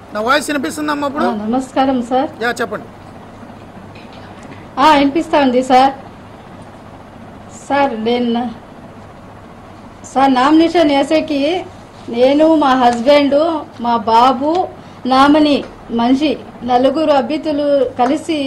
నా వాయిస్ వినిపిస్తుందమ్మా ఆ, ఇప్పుడు నమస్కారం సార్ యా చెప్పండి ఆ, వినిపిస్తా ఉంది సార్ సార్ నేను సార్ నామినేషన్ వేసేకి నేను మా హస్బెండ్ మా బాబు నామని మనిషి నలుగురు అభ్యర్థులు కలిసి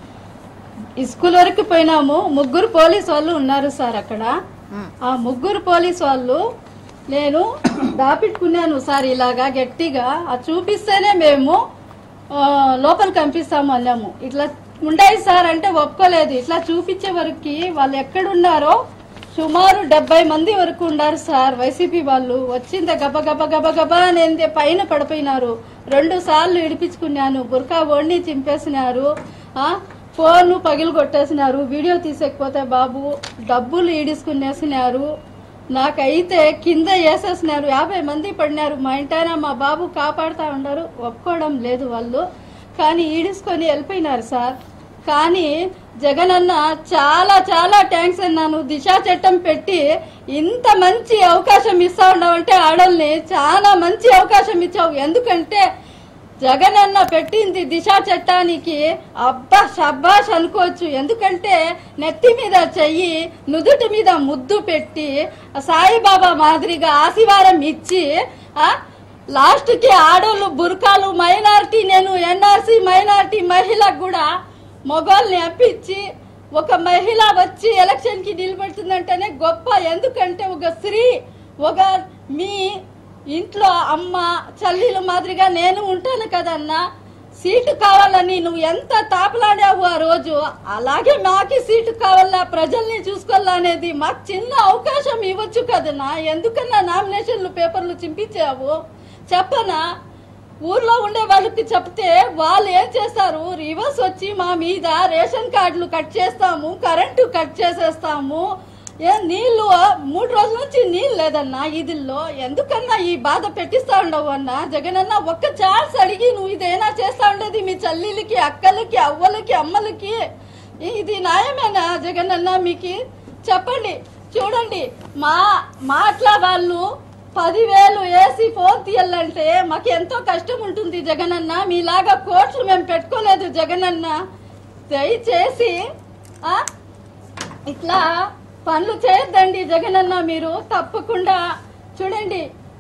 ఈ స్కూల్ వరకు పోయినాము ముగ్గురు పోలీస్ వాళ్ళు ఉన్నారు సార్ అక్కడ మ్. ఆ ముగ్గురు పోలీస్ వాళ్ళు నేను దాపెట్టుకున్నాను సార్ ఇలాగా గట్టిగా అది చూపిస్తేనే మేము ఆ, లోపలికి పంపిస్తాము అన్నాము ఇట్లా ఉండేది సార్ అంటే ఒప్పుకోలేదు ఇట్లా చూపించే వరకు వాళ్ళు ఎక్కడున్నారో సుమారు డెబ్బై మంది వరకు ఉన్నారు సార్ వైసీపీ వాళ్ళు వచ్చిందే గబ గబ గబ గబ అనేది పైన పడిపోయినారు రెండు సార్లు ఇడిపించుకున్నాను బుర్కా ఓడిని చింపేసినారు ఆ, ఫోన్ పగిలి కొట్టేసినారు వీడియో తీసేకపోతే బాబు డబ్బులు ఈడేసుకునేసినారు నాకైతే కింద వేసేసినారు యాభై మంది పడినారు మా ఇంటైనా మా బాబు కాపాడుతా ఉన్నారు ఒప్పుకోవడం లేదు వాళ్ళు కానీ ఈడుసుకొని వెళ్ళిపోయినారు సార్ కానీ జగన్ అన్న చాలా చాలా థ్యాంక్స్ అన్నాను దిశ చట్టం పెట్టి ఇంత మంచి అవకాశం ఇస్తా ఉన్నావంటే ఆడల్ని చాలా మంచి అవకాశం ఇచ్చావు ఎందుకంటే జగన్ అన్న పెట్టింది దిశ చట్టానికి అబ్బా షబ్బాష్ అనుకోవచ్చు ఎందుకంటే నెత్తి మీద చెయ్యి నుదుటి మీద ముద్దు పెట్టి సాయిబాబా మాదిరిగా ఆశీర్వాదం ఇచ్చి ఆ లాస్ట్ కి ఆడోళ్ళు బురకాలు మైనారిటీ నేను ఎన్ఆర్సీ మైనారిటీ మహిళకు కూడా మొగోల్ని అప్పించి ఒక మహిళ వచ్చి ఎలక్షన్ కి నిలబడుతుందంటేనే గొప్ప ఎందుకంటే ఒక స్త్రీ ఒక మీ ఇంట్లో అమ్మ చల్లీల మాదిరిగా నేను ఉంటాను కదన్నా సీటు కావాలని నువ్వు ఎంత తాపలాడావు ఆ రోజు అలాగే మాకి సీటు కావాలా ప్రజల్ని చూసుకోవాలా అనేది మాకు చిన్న అవకాశం ఇవ్వచ్చు కదన్నా ఎందుకన్నా నామినేషన్లు పేపర్లు చింపించావు చెప్పనా ఊర్లో ఉండే వాళ్ళకి చెప్తే వాళ్ళు ఏం చేస్తారు రివర్స్ వచ్చి మా మీద రేషన్ కార్డులు కట్ చేస్తాము కరెంటు కట్ చేసేస్తాము ఏ నీళ్లు మూడు రోజుల నుంచి నీళ్ళు లేదన్నా ఇదిల్లో ఎందుకన్నా ఈ బాధ పెట్టిస్తా ఉండవు అన్న జగన్ అన్న ఒక్క ఛాన్స్ అడిగి నువ్వు ఇదేనా చేస్తా ఉండేది మీ చల్లీలకి అక్కలకి అవ్వలకి అమ్మలకి ఇది న్యాయమేనా జగన్ అన్న మీకు చెప్పండి చూడండి మా మాట్లా వాళ్ళు పదివేలు వేసి ఫోన్ తీయాలంటే మాకు ఎంతో కష్టం ఉంటుంది జగనన్న మీలాగా కోట్లు మేము పెట్టుకోలేదు జగనన్న దయచేసి ఆ, ఇట్లా పనులు చేయొద్దండి జగనన్న మీరు తప్పకుండా చూడండి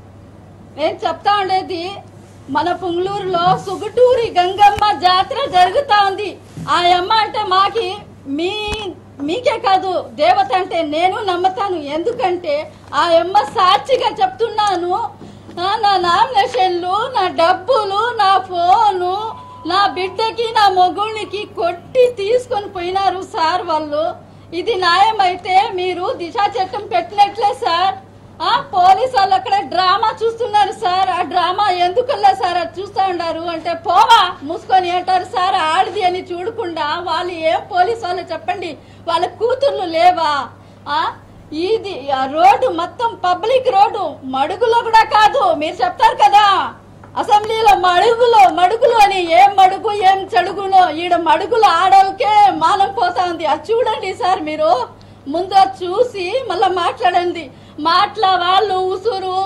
నేను చెప్తా ఉండేది మన పుంగళూరులో సుగుటూరి గంగమ్మ జాతర జరుగుతా ఉంది ఆ అమ్మ అంటే మాకి మీ మీకే కాదు దేవత అంటే నేను నమ్ముతాను ఎందుకంటే ఆ అమ్మ సాక్షిగా చెప్తున్నాను ఆ, నా నామినేషన్లు నా డబ్బులు నా ఫోను నా బిడ్డకి నా మొగుళ్ళకి కొట్టి తీసుకొని పోయినారు సార్ వాళ్ళు ఇది న్యాయం అయితే మీరు దిశా చట్టం పెట్టినట్లే సార్ ఆ పోలీస్ వాళ్ళు అక్కడ డ్రామా చూస్తున్నారు సార్ ఆ డ్రామా ఎందుకల్లా సార్ అది చూస్తా ఉన్నారు అంటే పోవా మూసుకొని అంటారు సార్ ఆడిది అని చూడకుండా వాళ్ళు ఏం పోలీస్ వాళ్ళు చెప్పండి వాళ్ళ కూతుర్లు లేవా ఆ ఇది ఆ రోడ్డు మొత్తం పబ్లిక్ రోడ్డు మడుగులో కూడా కాదు మీరు చెప్తారు కదా అసెంబ్లీలో మడుగులో మడుగులు అని ఏం మడుగు ఏం చెడుగునో ఈడ మడుగులు ఆడోళ్ళకే మానం పోతా ఉంది అది చూడండి సార్ మీరు ముందు అది చూసి మళ్ళా మాట్లాడండి మాట్లా వాళ్ళు ఉసురు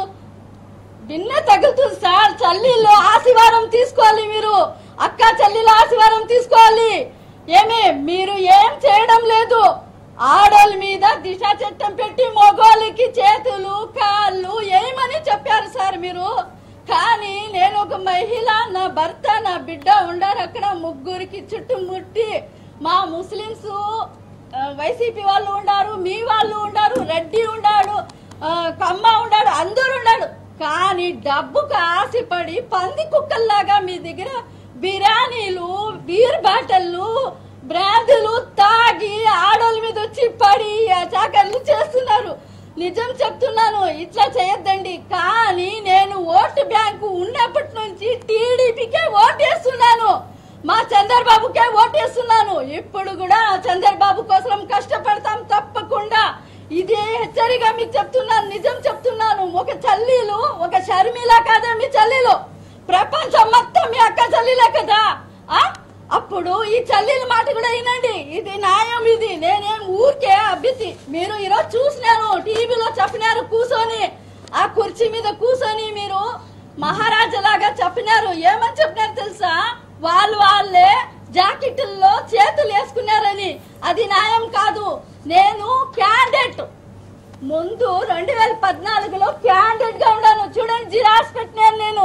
భిన్న తగులుతుంది సార్ చల్లీలో ఆశీర్వాదం తీసుకోవాలి మీరు అక్క చెల్లిలో ఆశీర్వాదం తీసుకోవాలి ఏమి మీరు ఏం చేయడం లేదు ఆడోళ్ళ మీద దిశ చట్టం పెట్టి మగోళ్ళకి చేతులు కాళ్ళు ఏమని చెప్పారు సార్ మీరు కానీ నేను ఒక మహిళ నా భర్త నా బిడ్డ ఉండారు అక్కడ ముగ్గురికి చుట్టుముట్టి మా ముస్లిమ్స్ ఆ, వైసీపీ వాళ్ళు ఉండారు మీ వాళ్ళు ఉండారు రెడ్డి ఉండాడు ఆ, కమ్మ ఉండాడు అందరూ ఉండాడు కానీ డబ్బుకు ఆశపడి పంది కుక్కల్లాగా మీ దగ్గర బిర్యానీలు బీర్ బాటళ్ళు బ్రాందులు తాగి ఆడోళ్ళ మీద వచ్చి పడి ఆ చాకర్లు చేస్తున్నారు నిజం చెప్తున్నాను ఇట్లా చేయొద్దండి కానీ నేను ఓటు బ్యాంకు ఉన్నప్పటి నుంచి టీడీపీకే ఓటేస్తున్నాను మా చంద్రబాబుకే ఓటేస్తున్నాను ఇప్పుడు కూడా ఆ చంద్రబాబు కోసం కష్టపడతాం తప్పకుండా ఇదే హెచ్చరిగా మీకు చెప్తున్నాను నిజం చెప్తున్నాను ఒక చల్లీలు ఒక షర్మిల కాదా మీ చల్లీలు ప్రపంచం మొత్తం మీ అక్క చల్లీలే కదా ఆ అప్పుడు ఈ చల్లీల మాట కూడా వినండి ఇది న్యాయం ఇది నేనేం ఊరికే అభ్యర్థి మీరు ఈరోజు చూసినారు టీవీలో చెప్పినారు కూర్చొని ఆ కుర్చీ మీద కూర్చొని మీరు మహారాజాలాగా చెప్పినారు ఏమని చెప్పినారు తెలుసా వాళ్ళు వాళ్ళే జాకెట్లలో చేతులు వేసుకున్నారని అది న్యాయం కాదు నేను క్యాండిడేట్ ముందు రెండు వేల పద్నాలుగులో క్యాండిడేట్ గా ఉన్నాను చూడండి జిరాక్స్ పెట్టినాను నేను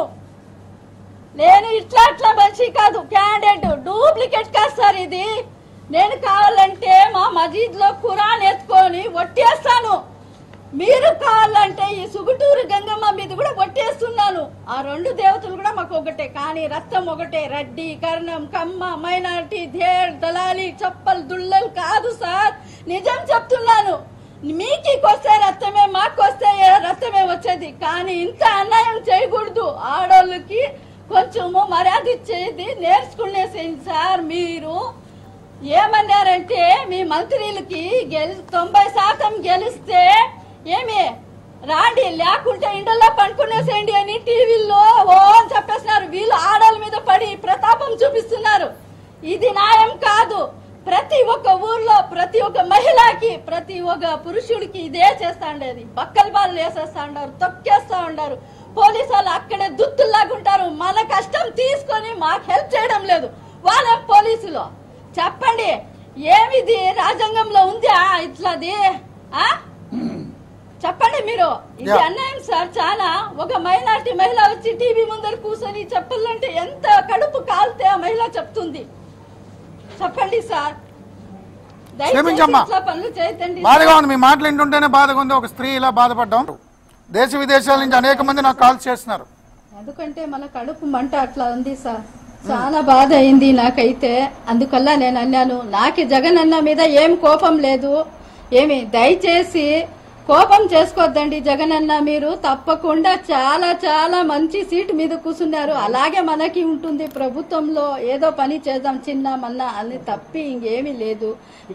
నేను ఇట్లా అట్లా మనిషి కాదు క్యాండిడేట్ డూప్లికేట్ కాదు సార్ ఇది నేను కావాలంటే మా మజీద్ లో ఖురాన్ ఎత్తుకొని ఒట్టేస్తాను మీరు కావాలంటే ఈ సుగుటూరు గంగమ్మ మీద కూడా ఒట్టేస్తున్నాను ఆ రెండు దేవతలు కూడా మాకు ఒకటే కానీ రక్తం ఒకటే రెడ్డి కర్ణం కమ్మ మైనార్టీ ధేడ్ దళాలి చప్పల్ దుళ్ళలు కాదు సార్ నిజం చెప్తున్నాను మీకు వస్తే రక్తమే మాకు వస్తే ఏ రక్తమే వచ్చేది కానీ ఇంత అన్యాయం చేయకూడదు ఆడోళ్ళకి కొంచెము మర్యాద ఇచ్చేది నేర్చుకునేసేయండి సార్ మీరు ఏమన్నారంటే మీ మంత్రులకి గెలి తొంభై శాతం గెలిస్తే ఏమి రాండి లేకుంటే ఇండల్లో పండుకునేసేయండి అని టీవీల్లో ఓ అని చెప్పేస్తున్నారు వీళ్ళు ఆడోళ్ళ మీద పడి ప్రతాపం చూపిస్తున్నారు ఇది న్యాయం కాదు ప్రతి ఒక్క ఊర్లో ప్రతి ఒక్క మహిళకి ప్రతి ఒక్క పురుషుడికి ఇదే చేస్తా ఉండేది బక్కల బాలు వేసేస్తా ఉండారు తొక్కేస్తా ఉండారు పోలీసు వాళ్ళు అక్కడే దుత్తుల్లాగుంటారు మన కష్టం తీసుకొని మాకు హెల్ప్ చేయడం లేదు వాళ్ళ పోలీసులు చెప్పండి ఏమిది రాజ్యాంగంలో ఉందా ఇట్లాది ఆ చెప్పండి మీరు ఇది Yeah. అన్యాయం సార్ చాలా ఒక మైనార్టీ మహిళ వచ్చి టీవీ ముందర కూర్చొని చెప్పాలంటే ఎంత కడుపు కాలితే ఆ మహిళ చెప్తుంది చెప్పండి సార్ దయచేసి క్షమించమ్మా. ఇట్లా పనులు చేయతండి బాధగా ఉంది మీ మాటలు వింటుంటేనే బాధగా ఉంది ఒక స్త్రీ ఇలా బాధపడ్డాం దేశ విదేశాల నుంచి అనేక మంది నాకు కాల్స్ చేస్తున్నారు ఎందుకంటే మన కడుపు మంట అట్లా ఉంది సార్ చాలా బాధ అయింది నాకైతే అందుకల్లా నేను అన్నాను నాకు జగన్ అన్న మీద ఏం కోపం లేదు ఏమి దయచేసి కోపం చేసుకోవద్దండి జగన్ అన్న మీరు తప్పకుండా చాలా చాలా మంచి సీటు మీద కూర్చున్నారు అలాగే మనకి ఉంటుంది ప్రభుత్వంలో ఏదో పని చేద్దాం చిన్న మన్న అని తప్పి ఇంకేమీ లేదు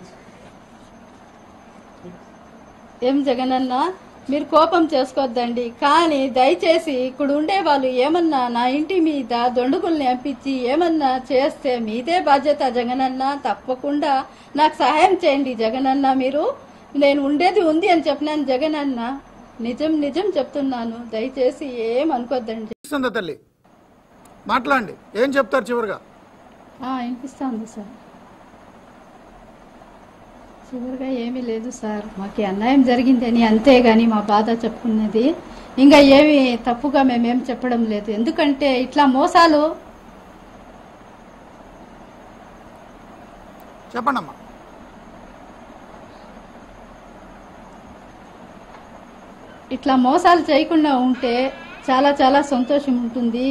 ఏం జగనన్న మీరు కోపం చేసుకోవద్దండి కానీ దయచేసి ఇక్కడ ఉండే వాళ్ళు ఏమన్నా నా ఇంటి మీద దొండుగుల్ని పంపించి ఏమన్నా చేస్తే మీదే బాధ్యత జగనన్న తప్పకుండా నాకు సహాయం చేయండి జగనన్న మీరు నేను ఉండేది ఉంది అని చెప్పినాను జగనన్న నిజం నిజం చెప్తున్నాను దయచేసి ఏం అనుకోద్దండి ఇస్తుందా తల్లి మాట్లాడండి ఏం చెప్తారు చివరిగా ఆ, వినిపిస్తుంది సార్ చివరిగా ఏమీ లేదు సార్ మాకు అన్యాయం జరిగిందని అంతే గాని మా బాధ చెప్పుకున్నది ఇంకా ఏమి తప్పుగా మేమేం చెప్పడం లేదు ఎందుకంటే ఇట్లా మోసాలు చెప్పండి అమ్మా ఇట్లా మోసాలు చేయకుండా ఉంటే చాలా చాలా సంతోషం ఉంటుంది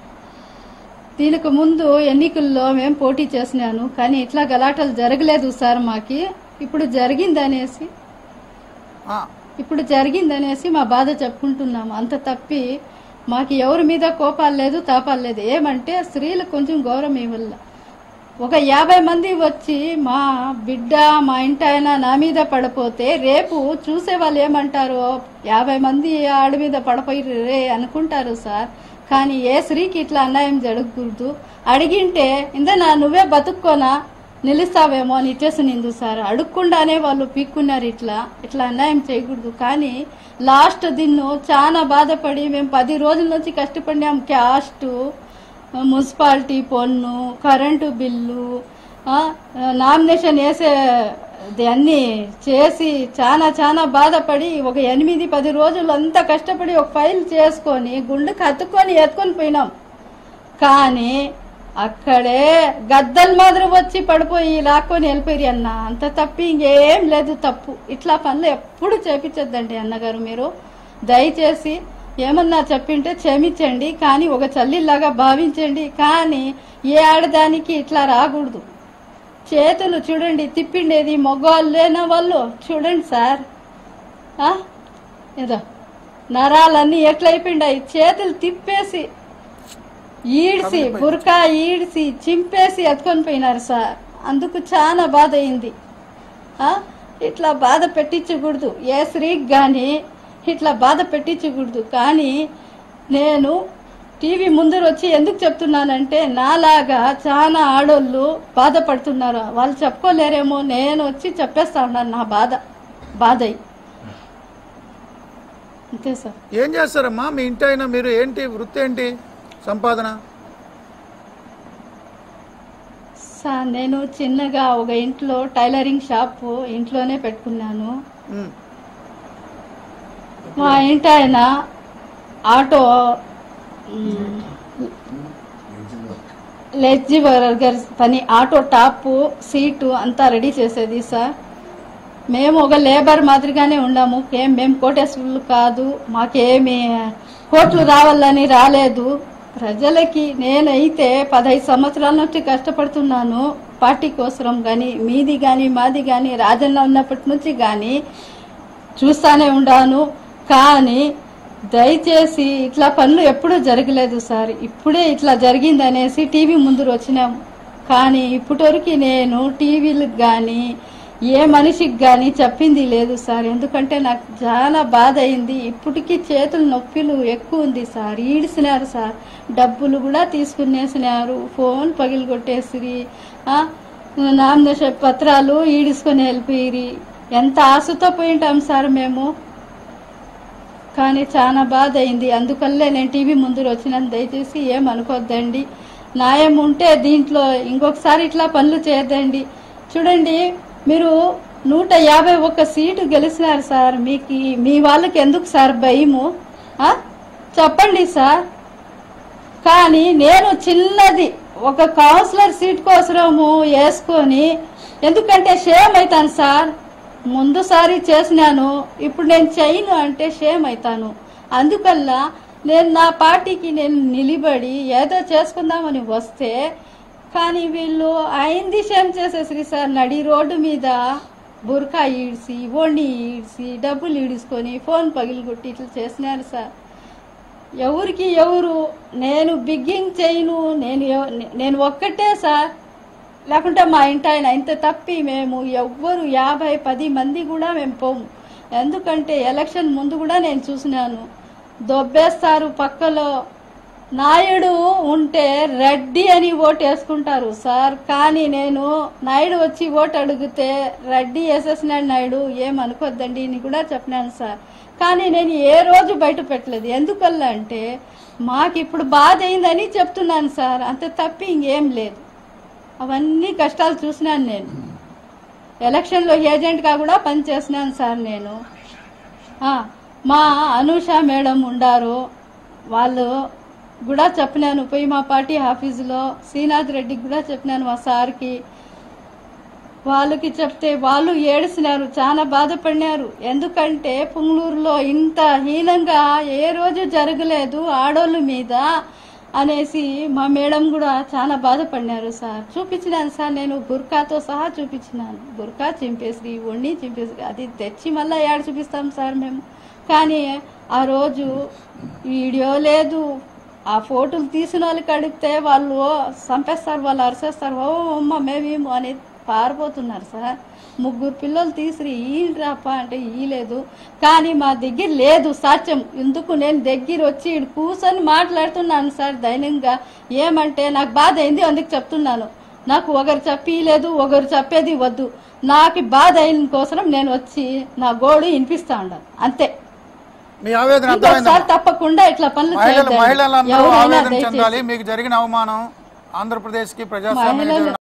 దీనికి ముందు ఎన్నికల్లో మేము పోటీ చేసినాను కానీ ఇట్లా గలాటలు జరగలేదు సార్ మాకి ఇప్పుడు జరిగిందనేసి ఆ, ఇప్పుడు జరిగిందనేసి మా బాధ చెప్పుకుంటున్నాము అంత తప్పి మాకు ఎవరి మీద కోపాలు లేదు తాపాలు లేదు ఏమంటే స్త్రీలకు కొంచెం గౌరవం ఇవ్వాల ఒక యాభై మంది వచ్చి మా బిడ్డ మా ఇంటి ఆయన నా మీద పడిపోతే రేపు చూసే వాళ్ళు ఏమంటారు యాభై మంది ఆడి మీద పడిపోయి రే అనుకుంటారు సార్ కానీ ఏ స్త్రీకి ఇట్లా అన్యాయం జరగకూడదు అడిగింటే ఇందనా నువ్వే బతుక్కోనా నిలుస్తావేమో అని ఇచ్చేసి నిందు సార్ అడుక్కుండానే వాళ్ళు పీక్కున్నారు ఇట్లా ఇట్లా అన్యాయం చేయకూడదు కానీ లాస్ట్ దిన్ను చాలా బాధపడి మేము పది రోజుల నుంచి కష్టపడినాం క్యాస్ట్ మున్సిపాలిటీ పన్ను కరెంటు బిల్లు ఆ, నామినేషన్ వేసే ఇది అన్ని చేసి చాలా చాలా బాధపడి ఒక ఎనిమిది పది రోజులు అంతా కష్టపడి ఒక ఫైల్ చేసుకొని గుండెకి హత్తుకొని ఎత్తుకొని పోయినాం కానీ అక్కడే గద్దలు మాదిరి వచ్చి పడిపోయి లాక్కొని వెళ్ళిపోయి అన్న అంత తప్పి ఇంకేం లేదు తప్పు ఇట్లా పనులు ఎప్పుడు చేపించొద్దండి అన్నగారు మీరు దయచేసి ఏమన్నా చెప్పింటే క్షమించండి కానీ ఒక చల్లిలాగా భావించండి కానీ ఏ ఆడదానికి ఇట్లా రాకూడదు చేతులు చూడండి తిప్పిండేది మగవాళ్ళేనా వాళ్ళు చూడండి సార్ ఆ? ఏదో నరాలన్నీ ఎట్లయిపోయిండాయి చేతులు తిప్పేసి ఈడ్చి బురకా ఈడ్చి చింపేసి ఎత్తుకొని పోయినారు సార్ అందుకు చాలా బాధ అయింది ఆ? ఇట్లా బాధ పెట్టించకూడదు ఏ స్త్రీకి కానీ ఇట్లా బాధ పెట్టించకూడదు కానీ నేను టీవీ ముందర వచ్చి ఎందుకు చెప్తున్నానంటే నాలాగా చాలా ఆడోళ్ళు బాధపడుతున్నారు వాళ్ళు చెప్పుకోలేరేమో నేను వచ్చి చెప్పేస్తా ఉన్నాను నా బాధ బాధ అయి అంతే సార్ ఏం చేస్తారమ్మా మీ ఇంటి అయినా మీరు ఏంటి వృత్తి ఏంటి సంపాదన సార్ నేను చిన్నగా ఒక ఇంట్లో టైలరింగ్ షాప్ ఇంట్లోనే పెట్టుకున్నాను ఉమ్. మా ఇంటి ఆయన ఆటో మ్, లెజ్జి బర్గర్ పని ఆటో టాప్ సీటు అంతా రెడీ చేసేది సార్ మేము ఒక లేబర్ మాదిరిగానే ఉన్నాము ఏం మేము కోటేశ్వరులు కాదు మాకేమి కోట్లు రావాలని రాలేదు ప్రజలకి నేనైతే పదహైదు సంవత్సరాల నుంచి కష్టపడుతున్నాను పార్టీ కోసరం కానీ మీది కానీ మాది కానీ రాజన్న ఉన్నప్పటి నుంచి కానీ చూస్తానే ఉండాను కానీ దయచేసి ఇట్లా పనులు ఎప్పుడూ జరగలేదు సార్ ఇప్పుడే ఇట్లా జరిగింది అనేసి టీవీ ముందు వచ్చినాము కానీ ఇప్పటివరకు నేను టీవీలకు కానీ ఏ మనిషికి కానీ చెప్పింది లేదు సార్ ఎందుకంటే నాకు చాలా బాధ అయింది ఇప్పటికీ చేతులు నొప్పిలు ఎక్కువ ఉంది సార్ ఈడిసినారు సార్ డబ్బులు కూడా తీసుకునేసినారు ఫోన్ పగిలి కొట్టేసిరి ఆ, నామినేషన్ పత్రాలు ఈడుసుకొని వెళ్ళిపోయిరి ఎంత ఆశతో పోయింటాం సార్ మేము కానీ చాలా బాధ అయింది అందుకల్లే నేను టీవీ ముందు వచ్చినాను దయచేసి ఏం అనుకోద్దండి న్యాయం ఉంటే దీంట్లో ఇంకొకసారి ఇట్లా పనులు చేయొద్దండి చూడండి మీరు నూట యాభై ఒక్క సీటు గెలిచినారు సార్ మీకు మీ వాళ్ళకి ఎందుకు సార్ భయము ఆ? చెప్పండి సార్ కానీ నేను చిన్నది ఒక కౌన్సిలర్ సీట్ కోసము వేసుకొని ఎందుకంటే షేమ్ అవుతాను సార్ ముందుసారి చేసినాను ఇప్పుడు నేను చేయను అంటే షేమ్ అవుతాను అందుకల్లా నేను నా పార్టీకి నేను నిలబడి ఏదో చేసుకుందామని వస్తే కానీ వీళ్ళు అయింది షేమ్ చేసేసి సార్ నడి రోడ్డు మీద బురకా ఈడ్చి ఓణి ఈడ్చి డబ్బులు ఈడ్చుకొని ఫోన్ పగిలిగొట్టి ఇట్లా చేసినారు సార్ ఎవరికి ఎవరు నేను బిగ్గింగ్ చేయను నేను ఎవ- నేను ఒక్కటే సార్ లేకుంటే మా ఇంటి ఆయన ఇంత తప్పి మేము ఎవ్వరు యాభై పది మంది కూడా మేము పోము ఎందుకంటే ఎలక్షన్ ముందు కూడా నేను చూసినాను దొబ్బేస్తారు పక్కలో నాయుడు ఉంటే రెడ్డి అని ఓటు వేసుకుంటారు సార్ కానీ నేను నాయుడు వచ్చి ఓటు అడిగితే రెడ్డి వేసేసినాడు నాయుడు ఏమనుకోద్దండి అని కూడా చెప్పినాను సార్ కానీ నేను ఏ రోజు బయట పెట్టలేదు ఎందుకల్లా అంటే మాకు ఇప్పుడు బాధ అయిందని చెప్తున్నాను సార్ అంత తప్పి ఇంకేం లేదు అవన్నీ కష్టాలు చూసినాను నేను ఎలక్షన్లో ఏజెంట్గా కూడా పనిచేసినాను సార్ నేను ఆ, మా అనూష మేడం ఉండారు వాళ్ళు కూడా చెప్పినాను పోయి మా పార్టీ ఆఫీసులో శ్రీనాథ్ రెడ్డికి కూడా చెప్పినాను మా సార్కి వాళ్ళకి చెప్తే వాళ్ళు ఏడిసినారు చాలా బాధపడినారు ఎందుకంటే పుంగళూరులో ఇంత హీనంగా ఏ రోజు జరగలేదు ఆడోళ్ళ మీద అనేసి మా మేడం కూడా చాలా బాధపడినారు సార్ చూపించినాను సార్ నేను బుర్కాతో సహా చూపించినాను బుర్కా చింపేసి వండి చింపేసి అది తెచ్చి మళ్ళీ ఏడ చూపిస్తాం సార్ మేము కానీ ఆ రోజు వీడియో లేదు ఆ ఫోటోలు తీసిన వాళ్ళకి అడిగితే వాళ్ళు చంపేస్తారు వాళ్ళు అరిసేస్తారు ఓ అమ్మ మేమేమో అని పారిపోతున్నారు సార్ ముగ్గురు పిల్లలు తీసిరి ఈయనరాప అంటే ఈలేదు కానీ మా దగ్గర లేదు సాక్ష్యం ఎందుకు నేను దగ్గర వచ్చి ఈడ కూర్చొని మాట్లాడుతున్నాను సార్ దైనంగా ఏమంటే నాకు బాధ అయింది అందుకు చెప్తున్నాను నాకు ఒకరు చెప్పి లేదు ఒకరు చెప్పేది వద్దు నాకు బాధ అయిన కోసం నేను వచ్చి నా గోడు వినిపిస్తా ఉండాలి అంతే మీ ఆవేదన అర్థమైందా ఇంకొకసారి తప్పకుండా ఇట్లా పనులు మహిళలు చేయొద్దండి. మహిళలందరూ ఎవరైనా ఆవేదన దయచేసి చెందాలి మీకు జరిగిన అవమానం ఆంధ్రప్రదేశ్కి ప్రజాస్వామ్య మహిళలు